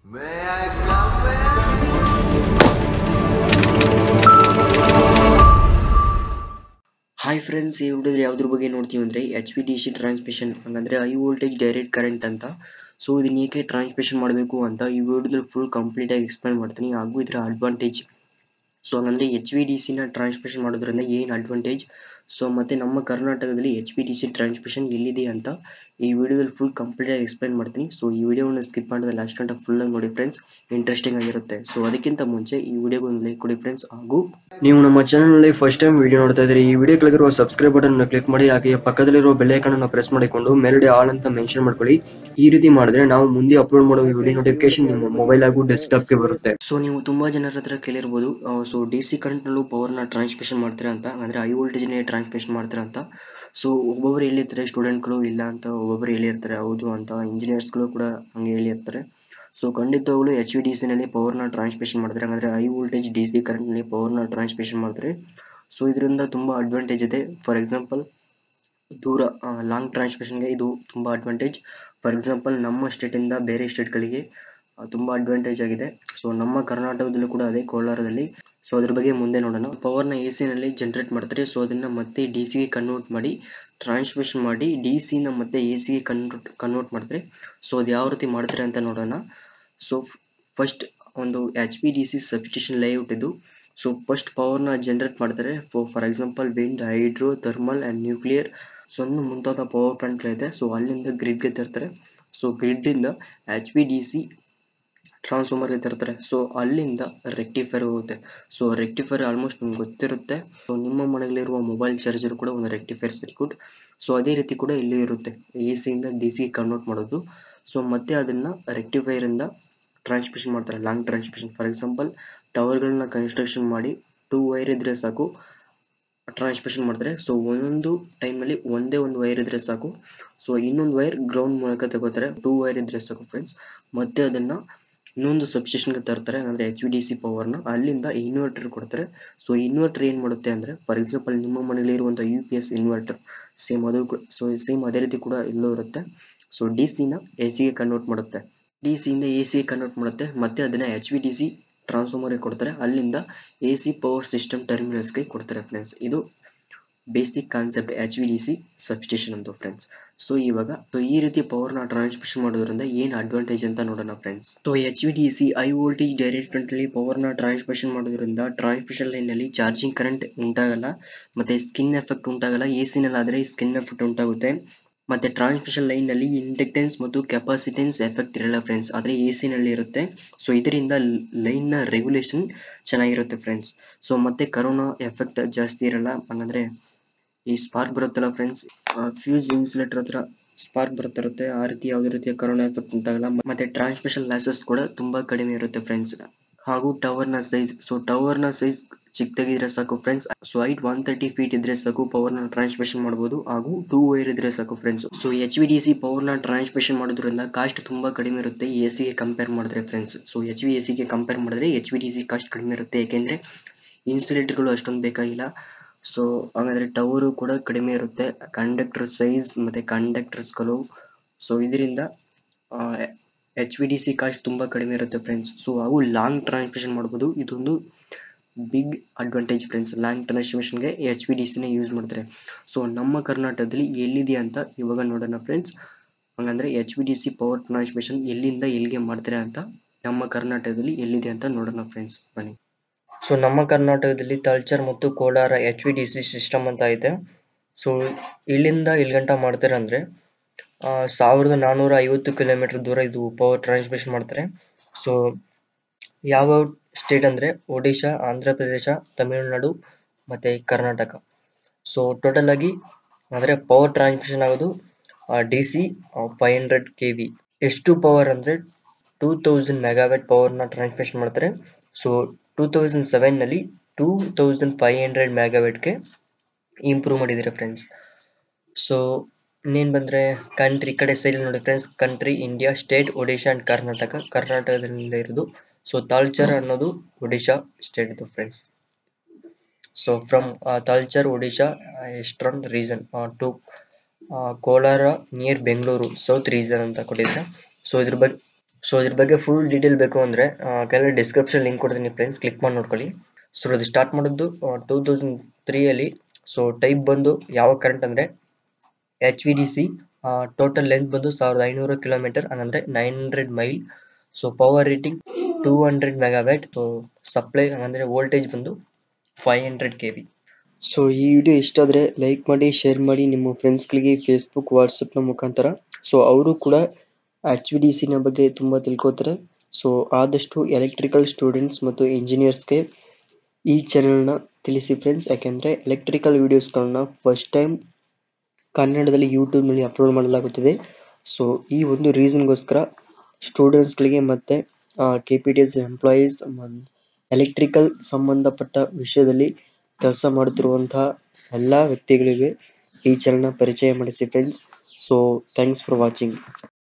May I come in? Hi friends ಈ ವಿಡಿಯೋದಲ್ಲಿ ಯಾವ್ದ್ರ ಬಗ್ಗೆ ನೋಡ್ತೀವಿ ಅಂದರೆ H V D C transmission ಹಂಗಂದ್ರೆ ಹೈ ವೋಲ್ಟೇಜ್ ಡೈರೆಕ್ಟ್ ಕರೆಂಟ್ ಅಂತ ಸೊ ಇದನ್ನ ಏಕೆ ಟ್ರಾನ್ಸ್ಮಿಷನ್ ಮಾಡಬೇಕು ಅಂತ ಈ ವಿಡಿಯೋದಲ್ಲಿ ಫುಲ್ ಕಂಪ್ಲೀಟ್ ಆಗಿ ಎಕ್ಸ್ಪ್ಲೈನ್ ಮಾಡ್ತೀನಿ ಹಾಗೂ ಇದರ ಅಡ್ವಾಂಟೇಜ್ ಸೊ ಹಂಗಂದ್ರೆ ಎಚ್ ವಿ ಡಿ ಸಿನ ಟ್ರಾನ್ಸ್ಮಿಷನ್ ಮಾಡೋದ್ರಿಂದ ಏನು ಅಡ್ವಾಂಟೇಜ್ ಸೊ ಮತ್ತೆ ನಮ್ಮ ಕರ್ನಾಟಕದಲ್ಲಿ H V D C transmission ಎಲ್ಲಿದೆ ಅಂತ ಈ ವಿಡಿಯೋದಲ್ಲಿ ಫುಲ್ ಕಂಪ್ಲೀಟ್ ಆಗಿ ಎಕ್ಸ್ಪ್ಲೈನ್ ಮಾಡ್ತೀನಿ ಸೊ ಈ ವಿಡಿಯೋವನ್ನು ಸ್ಕಿಪ್ ಮಾಡಿದ್ರೆ ಲಾಸ್ಟ್ ಗಂಟೆ ಫುಲ್ ಆಗಿ ನೋಡಿ ಫ್ರೆಂಡ್ಸ್ ಇಂಟ್ರೆಸ್ಟಿಂಗ್ ಆಗಿರುತ್ತೆ ಸೊ ಅದಕ್ಕಿಂತ ಮುಂಚೆ ಈ ವಿಡಿಯೋಗೆ ಒಂದು ಲೈಕ್ ಕೊಡಿ ಫ್ರೆಂಡ್ಸ್ ಹಾಗೂ ನೀವು ನಮ್ಮ ಚಾನಲ್ನಲ್ಲಿ ಫಸ್ಟ್ ಟೈಮ್ ವಿಡಿಯೋ ನೋಡ್ತಾ ಇದ್ರೆ ಈ ವಿಡಿಯೋ ಕೆಳಗಿರುವ ಸಬ್ಸ್ಕ್ರೈಬ್ ಬಟನ್ ಕ್ಲಿಕ್ ಮಾಡಿ ಹಾಗೆ ಪಕ್ಕದಲ್ಲಿರುವ ಬೆಲ್ ಐಕನ್ ಅನ್ನು ಪ್ರೆಸ್ ಮಾಡಿಕೊಂಡು ಮೇಲ್ಗಡೆ ಆಲ್ ಅಂತ ಮೆನ್ಷನ್ ಮಾಡ್ಕೊಳ್ಳಿ ಈ ರೀತಿ ಮಾಡಿದ್ರೆ ನಾವು ಮುಂದೆ ಅಪ್ಲೋಡ್ ಮಾಡುವ ವಿಡಿಯೋ ನೋಟಿಫಿಕೇಶನ್ ನಿಮ್ಮ ಮೊಬೈಲ್ ಹಾಗೂ ಡೆಸ್ಕ್ಟಾಪ್ ಗೆ ಬರುತ್ತೆ ಸೊ ನೀವು ತುಂಬಾ ಜನರ ಹತ್ರ ಕೇಳಿರ್ಬೋದು ಸೊ ಡಿ ಸಿ ಕರೆಂಟ್ ನಲ್ಲೂ ಪವರ್ ನ ಟ್ರಾನ್ಸ್ಮಿಷನ್ ಮಾಡ್ತೀರಾ ಅಂತ ಅಂದ್ರೆ ಹೈ ವೋಲ್ಟೇಜ್ ನೇ ಟ್ರಾನ್ಸ್ಮಿಷನ್ ಮಾಡ್ತೀರಾ ಅಂತ ಸೊ ಒಬ್ಬೊಬ್ರು ಹೇಳಿರ್ತಾರೆ ಸ್ಟೂಡೆಂಟ್ಗಳು ಇಲ್ಲ ಅಂತ ಒಬ್ಬೊಬ್ರು ಹೇಳಿರ್ತಾರೆ ಹೌದು ಅಂತ ಇಂಜಿನಿಯರ್ಸ್ಗಳು ಕೂಡ ಹಂಗೆ ಹೇಳಿರ್ತಾರೆ ಸೊ ಖಂಡಿತವಾಗ್ಲೂ ಎಚ್ ವಿ ಡಿ ಸಿ ನಲ್ಲಿ ಪವರ್ ನ ಟ್ರಾನ್ಸ್ಮಿಷನ್ ಮಾಡ್ತಾರೆ ಅಂದ್ರೆ high voltage D C current ನಲ್ಲಿ ಪವರ್ ನ ಟ್ರಾನ್ಸ್ಮಿಷನ್ ಮಾಡ್ತಾರೆ ಸೊ ಇದರಿಂದ ತುಂಬಾ ಅಡ್ವಾಂಟೇಜ್ ಇದೆ ಫಾರ್ ಎಕ್ಸಾಂಪಲ್ ದೂರ ಲಾಂಗ್ ಟ್ರಾನ್ಸ್ಮಿಷನ್ಗೆ ಇದು ತುಂಬಾ ಅಡ್ವಾಂಟೇಜ್ ಫಾರ್ ಎಕ್ಸಾಂಪಲ್ ನಮ್ಮ ಸ್ಟೇಟ್ ಇಂದ ಬೇರೆ ಸ್ಟೇಟ್ಗಳಿಗೆ ತುಂಬಾ ಅಡ್ವಾಂಟೇಜ್ ಆಗಿದೆ ಸೊ ನಮ್ಮ ಕರ್ನಾಟಕದಲ್ಲೂ ಕೂಡ ಅದೇ ಕೋಲಾರದಲ್ಲಿ ಸೊ ಅದ್ರ ಬಗ್ಗೆ ಮುಂದೆ ನೋಡೋಣ ಪವರ್ನ ಎ ನಲ್ಲಿ ಜನರೇಟ್ ಮಾಡ್ತಾರೆ ಸೊ ಅದನ್ನ ಮತ್ತೆ ಡಿ ಸಿಗೆ ಕನ್ವರ್ಟ್ ಮಾಡಿ ಟ್ರಾನ್ಸ್ಮಿಷನ್ ಮಾಡಿ ಡಿ ಸಿನ ಮತ್ತೆ ಎ ಸಿಗೆ ಕನ್ವರ್ಟ್ ಕನ್ವರ್ಟ್ ಮಾಡ್ತಾರೆ ಸೊ ಅದು ಯಾವ ರೀತಿ ಮಾಡ್ತಾರೆ ಅಂತ ನೋಡೋಣ ಸೊ ಫಸ್ಟ್ ಒಂದು H P D C substation layout ಇದು ಸೊ ಫಸ್ಟ್ ಪವರ್ನ ಜನರೇಟ್ ಮಾಡ್ತಾರೆ for example wind hydro thermal and nuclear so ಇನ್ನು ಮುಂತಾದ ಪವರ್ ಪ್ಲಾಂಟ್ಗಳಿದೆ ಸೊ ಅಲ್ಲಿಂದ ಗ್ರಿಡ್ಗೆ ತರ್ತಾರೆ ಸೊ ಗ್ರಿಡ್ಡಿಂದ ಎಚ್ ಪಿ ಡಿ ಸಿ ಟ್ರಾನ್ಸ್ಫಾರ್ಮರ್ಗೆ ತರ್ತಾರೆ ಸೊ ಅಲ್ಲಿಂದ ರೆಕ್ಟಿಫೈರ್ ಹೋಗುತ್ತೆ ಸೊ ರೆಕ್ಟಿಫೈರ್ ಆಲ್ಮೋಸ್ಟ್ ನಿಮ್ಗೆ ಗೊತ್ತಿರುತ್ತೆ ಸೊ ನಿಮ್ಮ ಮನೆಯಲ್ಲಿರುವ ಮೊಬೈಲ್ ಚಾರ್ಜರ್ ಕೂಡ ಒಂದು ರೆಕ್ಟಿಫೈರ್ ಸರ್ಕ್ಯೂಟ್ ಸೊ ಅದೇ ರೀತಿ ಕೂಡ ಇಲ್ಲಿ ಇರುತ್ತೆ ಎ ಸಿಯಿಂದ ಡಿ ಸಿ ಕನ್ವರ್ಟ್ ಮಾಡೋದು ಸೊ ಮತ್ತೆ ಅದನ್ನ ರೆಕ್ಟಿಫೈರ್ ಇಂದ ಟ್ರಾನ್ಸ್ಮಿಷನ್ ಮಾಡ್ತಾರೆ ಲಾಂಗ್ ಟ್ರಾನ್ಸ್ಮಿಷನ್ ಫಾರ್ ಎಕ್ಸಾಂಪಲ್ ಟವರ್ಗಳನ್ನ ಕನ್ಸ್ಟ್ರಕ್ಷನ್ ಮಾಡಿ ಟೂ ವೈರ್ ಇದ್ರೆ ಸಾಕು ಟ್ರಾನ್ಸ್ಮಿಷನ್ ಮಾಡ್ತಾರೆ ಸೊ ಒಂದೊಂದು ಟೈಮಲ್ಲಿ ಒಂದೇ ಒಂದು ವೈರ್ ಇದ್ರೆ ಸಾಕು ಸೊ ಇನ್ನೊಂದು ವೈರ್ ಗ್ರೌಂಡ್ ಮೂಲಕ ತಗೋತಾರೆ ಟೂ ವೈರ್ ಇದ್ರೆ ಸಾಕು ಫ್ರೆಂಡ್ಸ್ ಮತ್ತೆ ಅದನ್ನ ಇನ್ನೊಂದು ಸಬ್ಸ್ಟೇಷನ್ಗೆ ತರ್ತಾರೆ ಅಂದ್ರೆ ಎಚ್ ವಿ ಡಿ ಸಿ ಪವರ್ನ ಅಲ್ಲಿಂದ ಇನ್ವರ್ಟರ್ ಕೊಡ್ತಾರೆ ಸೊ ಇನ್ವರ್ಟರ್ ಏನ್ ಮಾಡುತ್ತೆ ಅಂದ್ರೆ ಫಾರ್ ಎಕ್ಸಾಂಪಲ್ ನಿಮ್ಮ ಮನೇಲಿ ಇರುವಂತ U P S inverter same ಅದು ಸೊ ಸೇಮ್ ಅದೇ ರೀತಿ ಕೂಡ ಇಲ್ಲೂ ಇರುತ್ತೆ ಸೊ ಡಿ ಸಿನ ಎ ಸಿಗೆ ಕನ್ವರ್ಟ್ ಮಾಡುತ್ತೆ ಡಿ ಸಿಯಿಂದ ಎ ಸಿಗೆ ಕನ್ವರ್ಟ್ ಮಾಡುತ್ತೆ ಮತ್ತೆ ಅದನ್ನ ಎಚ್ ವಿ ಡಿ ಸಿ ಟ್ರಾನ್ಸ್ಫಾರ್ಮರ್ಗೆ ಕೊಡ್ತಾರೆ ಅಲ್ಲಿಂದ ಎ ಸಿ ಪವರ್ ಸಿಸ್ಟಮ್ ಟರ್ಮಿನಲ್ಸ್ಗೆ ಕೊಡ್ತಾರೆ ಫ್ರೆಂಡ್ಸ್ ಇದು basic concept H V D C substation ಅಂತ ಫ್ರೆಂಡ್ಸ್ ಸೊ ಇವಾಗ ಸೊ ಈ ರೀತಿ ಪವರ್ ನ ಟ್ರಾನ್ಸ್ಮಿಷನ್ ಮಾಡೋದ್ರಿಂದ ಏನ್ ಅಡ್ವಾಂಟೇಜ್ ಅಂತ ನೋಡೋಣ friends so H V D C high voltage direct current ಅಲ್ಲಿ ಪವರ್ ನ ಟ್ರಾನ್ಸ್ಮಿಷನ್ ಮಾಡೋದ್ರಿಂದ ಟ್ರಾನ್ಸ್ಮಿಷನ್ ಲೈನ್ ನಲ್ಲಿ ಚಾರ್ಜಿಂಗ್ ಕರೆಂಟ್ ಉಂಟಾಗಲ್ಲ ಮತ್ತೆ ಸ್ಕಿನ್ ಎಫೆಕ್ಟ್ ಉಂಟಾಗಲ್ಲ ಎ ಸಿ ನಲ್ಲಿ ಆದ್ರೆ ಸ್ಕಿನ್ ಎಫೆಕ್ಟ್ ಉಂಟಾಗುತ್ತೆ ಮತ್ತೆ ಟ್ರಾನ್ಸ್ಮಿಷನ್ ಲೈನ್ ನಲ್ಲಿ ಇಂಡಕ್ಟೆನ್ಸ್ ಮತ್ತು ಕೆಪಾಸಿಟೆನ್ಸ್ ಎಫೆಕ್ಟ್ ಇರಲ್ಲ ಫ್ರೆಂಡ್ಸ್ ಆದ್ರೆ ಎ ಸಿ ನಲ್ಲಿ ಇರುತ್ತೆ ಸೊ ಇದರಿಂದ ಲೈನ್ ನ ರೆಗ್ಯುಲೇಷನ್ ಚೆನ್ನಾಗಿರುತ್ತೆ ಫ್ರೆಂಡ್ಸ್ ಸೊ ಮತ್ತೆ ಕರೋನಾ ಎಫೆಕ್ಟ್ ಜಾಸ್ತಿ ಇರಲ್ಲ ಹಂಗಂದ್ರೆ ಈ ಸ್ಪಾರ್ಕ್ ಬರುತ್ತಲ್ಲ ಫ್ರೆಂಡ್ಸ್ ಫ್ಯೂಸ್ ಇನ್ಸುಲೇಟರ್ ಹತ್ರ ಸ್ಪಾರ್ಕ್ ಬರ್ತಿರುತ್ತೆ ಆ ರೀತಿ ಯಾವುದೇ ರೀತಿಯ ಕರೋನಾ ಎಫೆಕ್ಟ್ ಉಂಟಾಗಲ್ಲ ಮತ್ತೆ ಟ್ರಾನ್ಸ್ಮಿಷನ್ ಲಾಸಸ್ ಕೂಡ ತುಂಬಾ ಕಡಿಮೆ ಇರುತ್ತೆ ಫ್ರೆಂಡ್ಸ್ ಹಾಗೂ ಟವರ್ ನ ಸೈಜ್ ಸೊ ಟವರ್ ನ ಸೈಜ್ ಚಿಕ್ಕದಾಗಿದ್ರೆ ಸಾಕು friends so height one thirty feet ಇದ್ರೆ ಸಾಕು ಪವರ್ ನ ಟ್ರಾನ್ಸ್ಮಿಷನ್ ಮಾಡಬಹುದು ಹಾಗೂ ಟೂ ವೈರ್ ಇದ್ರೆ ಸಾಕು friends so H V D C power ನ ಟ್ರಾನ್ಸ್ಮಿಷನ್ ಮಾಡೋದ್ರಿಂದ ಕಾಸ್ಟ್ ತುಂಬಾ ಕಡಿಮೆ ಇರುತ್ತೆ ಎ ಸಿಗೆ ಕಂಪೇರ್ ಮಾಡಿದ್ರೆ friends so H V A ಸಿಗೆ ಕಂಪೇರ್ ಮಾಡಿದ್ರೆ H V D C cost ಕಡಿಮೆ ಇರುತ್ತೆ ಯಾಕೆಂದ್ರೆ ಇನ್ಸುಲೇಟರ್ಗಳು ಅಷ್ಟೊಂದು ಬೇಕಾಗಿಲ್ಲ ಸೊ ಹಾಗಾದ್ರೆ ಟವರು ಕೂಡ ಕಡಿಮೆ ಇರುತ್ತೆ ಕಂಡಕ್ಟರ್ ಸೈಜ್ ಮತ್ತೆ ಕಂಡಕ್ಟರ್ಸ್ಗಳು ಸೊ ಇದರಿಂದ H V D C cost ತುಂಬಾ ಕಡಿಮೆ ಇರುತ್ತೆ ಫ್ರೆಂಡ್ಸ್ ಸೊ ಅವು ಲಾಂಗ್ ಟ್ರಾನ್ಸ್ಮಿಷನ್ ಮಾಡ್ಬೋದು ಇದೊಂದು ಬಿಗ್ ಅಡ್ವಾಂಟೇಜ್ ಫ್ರೆಂಡ್ಸ್ ಲಾಂಗ್ ಟ್ರಾನ್ಸ್ಮಿಷನ್ಗೆ ಎಚ್ ವಿ ಡಿ ಸಿನ ಯೂಸ್ ಮಾಡ್ತಾರೆ ಸೊ ನಮ್ಮ ಕರ್ನಾಟಕದಲ್ಲಿ ಎಲ್ಲಿದೆ ಅಂತ ಇವಾಗ ನೋಡೋಣ ಫ್ರೆಂಡ್ಸ್ ಹಂಗಂದ್ರೆ H V D C power transmission ಎಲ್ಲಿಂದ ಎಲ್ಲಿಗೆ ಮಾಡ್ತಾರೆ ಅಂತ ನಮ್ಮ ಕರ್ನಾಟಕದಲ್ಲಿ ಎಲ್ಲಿದೆ ಅಂತ ನೋಡೋಣ ಫ್ರೆಂಡ್ಸ್ ಬನ್ನಿ ಸೊ ನಮ್ಮ ಕರ್ನಾಟಕದಲ್ಲಿ ತಲ್ಚರ್ ಮತ್ತು Kolar H V D C system ಅಂತ ಇದೆ ಸೊ ಇಲ್ಲಿಂದ ಇಲ್ಲಿ ಗಂಟ ಮಾಡ್ತಾರೆ ಅಂದ್ರೆ ಸಾವಿರದ ನಾನ್ನೂರ ಐವತ್ತು ಕಿಲೋಮೀಟರ್ ದೂರ ಇದು ಪವರ್ ಟ್ರಾನ್ಸ್ಮಿಷನ್ ಮಾಡ್ತಾರೆ ಸೊ ಯಾವ ಸ್ಟೇಟ್ ಅಂದ್ರೆ ಒಡಿಶಾ ಆಂಧ್ರ ಪ್ರದೇಶ ತಮಿಳುನಾಡು ಮತ್ತೆ ಕರ್ನಾಟಕ ಸೊ ಟೋಟಲ್ ಆಗಿ ಅಂದ್ರೆ ಪವರ್ ಟ್ರಾನ್ಸ್ಮಿಷನ್ ಆಗೋದು D C five hundred K V ಎಷ್ಟು ಪವರ್ ಅಂದ್ರೆ ಟೂ ತೌಸಂಡ್ ಮೆಗಾವ್ಯಾಟ್ ಪವರ್ ನ ಟ್ರಾನ್ಸ್ಮಿಷನ್ ಮಾಡ್ತಾರೆ ಸೊ ಟೂ ತೌಸಂಡ್ ಸೆವೆನ್ ನಲ್ಲಿ ಟೂ ತೌಸಂಡ್ ಫೈವ್ ಹಂಡ್ರೆಡ್ ಮೆಗಾವ್ಯಾಟ್ಗೆ ಇಂಪ್ರೂವ್ ಮಾಡಿದ್ದಾರೆ ಫ್ರೆಂಡ್ಸ್ ಸೊ ಇನ್ನೇನು ಬಂದ್ರೆ ಕಂಟ್ರಿ ಈ ಕಡೆ ಸೈಡ್ ನೋಡಿ friends country India state Odisha and Karnataka ಕರ್ನಾಟಕದಿಂದ ಇರೋದು ಸೊ ತಾಲ್ಚರ್ ಅನ್ನೋದು ಒಡಿಶಾ ಸ್ಟೇಟ್ ಇದು friends so from Talcher Odisha eastern region to Kolar near Bengaluru south region ಅಂತ ಕೊಟ್ಟಿದ್ದಾರೆ ಸೊ ಇದ್ರ ಬಗ್ಗೆ ಸೊ ಇದ್ರ ಬಗ್ಗೆ ಫುಲ್ ಡೀಟೇಲ್ ಬೇಕು ಅಂದರೆ ಕೆಳಗೆ ಡಿಸ್ಕ್ರಿಪ್ಷನ್ ಲಿಂಕ್ ಕೊಡ್ತೀನಿ ಫ್ರೆಂಡ್ಸ್ ಕ್ಲಿಕ್ ಮಾಡಿ ನೋಡ್ಕೊಳ್ಳಿ ಸೊ ಅದು ಸ್ಟಾರ್ಟ್ ಮಾಡಿದ್ದು ಟೂ ತೌಸಂಡ್ ತ್ರೀಯಲ್ಲಿ ಸೊ ಟೈಪ್ ಬಂದು ಯಾವ ಕರೆಂಟ್ ಅಂದರೆ H V D C total length ಬಂದು ಸಾವಿರದ ಐನೂರು ಕಿಲೋಮೀಟರ್ ಹಂಗಂದ್ರೆ nine hundred mile so power rating two hundred megawatt so supply ಹಂಗಂದ್ರೆ ವೋಲ್ಟೇಜ್ ಬಂದು five hundred K V so ಈ ವಿಡಿಯೋ ಇಷ್ಟ ಆದರೆ ಲೈಕ್ ಮಾಡಿ ಶೇರ್ ಮಾಡಿ ನಿಮ್ಮ ಫ್ರೆಂಡ್ಸ್ಗಳಿಗೆ ಫೇಸ್ಬುಕ್ ವಾಟ್ಸಪ್ನ ಮುಖಾಂತರ ಸೊ ಅವರು ಕೂಡ ಎಚ್ ವಿ ಡಿ ಸಿನ ಬಗ್ಗೆ ತುಂಬ ತಿಳ್ಕೊತಾರೆ ಸೊ ಆದಷ್ಟು ಎಲೆಕ್ಟ್ರಿಕಲ್ ಸ್ಟೂಡೆಂಟ್ಸ್ ಮತ್ತು ಇಂಜಿನಿಯರ್ಸ್ಗೆ ಈ ಚಾನೆಲ್ನ ತಿಳಿಸಿ ಫ್ರೆಂಡ್ಸ್ ಯಾಕೆಂದರೆ ಎಲೆಕ್ಟ್ರಿಕಲ್ ವೀಡಿಯೋಸ್ಗಳನ್ನ ಫಸ್ಟ್ ಟೈಮ್ ಕನ್ನಡದಲ್ಲಿ ಯೂಟ್ಯೂಬ್ನಲ್ಲಿ ಅಪ್ಲೋಡ್ ಮಾಡಲಾಗುತ್ತದೆ ಸೊ ಈ ಒಂದು ರೀಸನ್ಗೋಸ್ಕರ ಸ್ಟೂಡೆಂಟ್ಸ್ಗಳಿಗೆ ಮತ್ತು K P T S employees electrical ಸಂಬಂಧಪಟ್ಟ ವಿಷಯದಲ್ಲಿ ಕೆಲಸ ಮಾಡುತ್ತಿರುವಂತಹ ಎಲ್ಲ ವ್ಯಕ್ತಿಗಳಿಗೆ ಈ ಚಾನೆಲ್ನ ಪರಿಚಯ ಮಾಡಿಸಿ friends so thanks for watching